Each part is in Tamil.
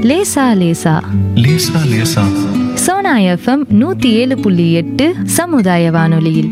லேசா லேசா லேசா லேசா சோனா எஃப்எம் நூத்தி ஏழு புள்ளி எட்டு சமுதாய வானொலியில்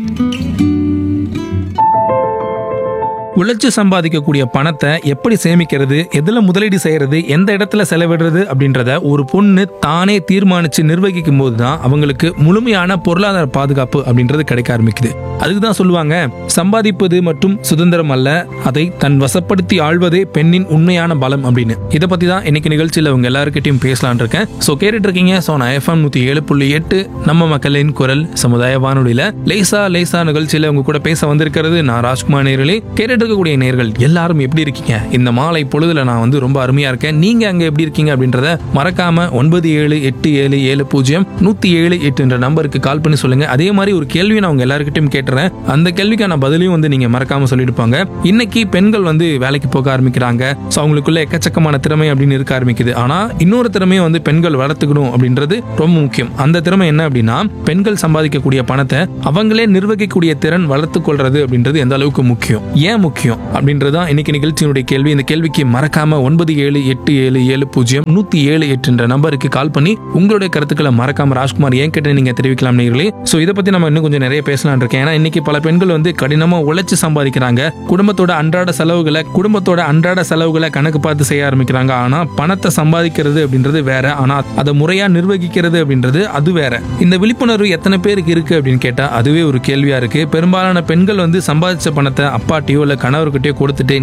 உழைச்சு சம்பாதிக்கக்கூடிய பணத்தை எப்படி சேமிக்கிறது எதுல முதலீடு செய்யறது எந்த இடத்துல செலவிடுறது அப்படின்றத ஒரு பொண்ணு தானே தீர்மானிச்சு நிர்வகிக்கும் போது தான் அவங்களுக்கு முழுமையான பொருளாதார பாதுகாப்பு அப்படின்றது கிடைக்க ஆரம்பிக்குது அதுக்கு தான் சொல்லுவாங்க சம்பாதிப்பது மற்றும் சுதந்திரம் அல்ல அதை தன் வசப்படுத்தி ஆள்வதே பெண்ணின் உண்மையான பலம் அப்படின்னு இதை பத்தி தான் இன்னைக்கு நிகழ்ச்சியில் உங்க எல்லாருக்கிட்டையும் பேசலான் இருக்கேன் ஸோ கேட்டுட்டு இருக்கீங்க ஸோ நான் எஃப்எம் நூத்தி ஏழு புள்ளி எட்டு நம்ம மக்களின் குரல் சமுதாய வானொலியில லேசா லேசா நிகழ்ச்சியில உங்க கூட பேச வந்திருக்கிறது நான் ராஜ்குமார் நேர்களே கேட்டுட்டு இருக்கக்கூடிய நேர்கள் எல்லாரும் எப்படி இருக்கீங்க இந்த மாலை பொழுதுல நான் வந்து ரொம்ப அருமையா இருக்கேன் நீங்க அங்க எப்படி இருக்கீங்க அப்படின்றத மறக்காம ஒன்பது ஏழு எட்டு ஏழு ஏழு பூஜ்ஜியம் நூத்தி ஏழு எட்டு என்ற நம்பருக்கு கால் பண்ணி சொல்லுங்க அதே மாதிரி ஒரு கேள்வி நான் உங்க எல்லாருக்கிட்டையும் கேட்டுறேன் அந்த கேள்விக்கான பதிலையும் வந்து நீங்க மறக்காம சொல்லிடுப்பாங்க இன்னைக்கு பெண்கள் வந்து வேலைக்கு போக ஆரம்பிக்கிறாங்க ஸோ அவங்களுக்குள்ள எக்கச்சக்கமான திறமை அப்படின்னு இருக்க ஆரம்பிக்குது ஆனா இன்னொரு திறமையை வந்து பெண்கள் வளர்த்துக்கணும் அப்படின்றது ரொம்ப முக்கியம் அந்த திறமை என்ன அப்படின்னா பெண்கள் சம்பாதிக்கக்கூடிய பணத்தை அவங்களே நிர்வகிக்கக்கூடிய திறன் வளர்த்து கொள்றது அப்படின்றது எந்த அளவுக்கு முக்கியம் ஏன் முக்கியம் அப்படின்றதான் இன்னைக்கு நிகழ்ச்சியினுடைய கேள்வி இந்த கேள்விக்கு மறக்காம ஒன்பது ஏழு எட்டு ஏழு ஏழு பூஜ்ஜியம் நூத்தி ஏழு எட்டு என்ற நம்பருக்கு கால் பண்ணி உங்களுடைய கருத்துக்களை மறக்காம ராஜ்குமார் ஏன் கேட்டு நீங்க தெரிவிக்கலாம் நேர்களே ஸோ இதை பத்தி நம்ம இன்னும் கொஞ்சம் நிறைய பேசலாம் இருக்கேன் ஏன்னா இன்னைக்கு பல பெண்கள் வந்து கடினமா உழைச்சு சம்பாதிக்கிறாங்க குடும்பத்தோட அன்றாட செலவுகளை குடும்பத்தோட அன்றாட செலவுகளை கணக்கு பார்த்து செய்ய ஆரம்பிக்கிறாங்க ஆனா பணத்தை சம்பாதிக்கிறது அப்படின்றது வேற ஆனா அதை முறையா நிர்வகிக்கிறது அப்படின்றது அது வேற இந்த விழிப்புணர்வு எத்தனை பேருக்கு இருக்கு அப்படின்னு கேட்டா அதுவே ஒரு கேள்வியா இருக்கு பெரும்பாலான பெண்கள் வந்து சம்பாதிச்ச பணத்தை அப்பாட்டியோ இல்ல கணவர்கிட்டயோ கொடுத்துட்டு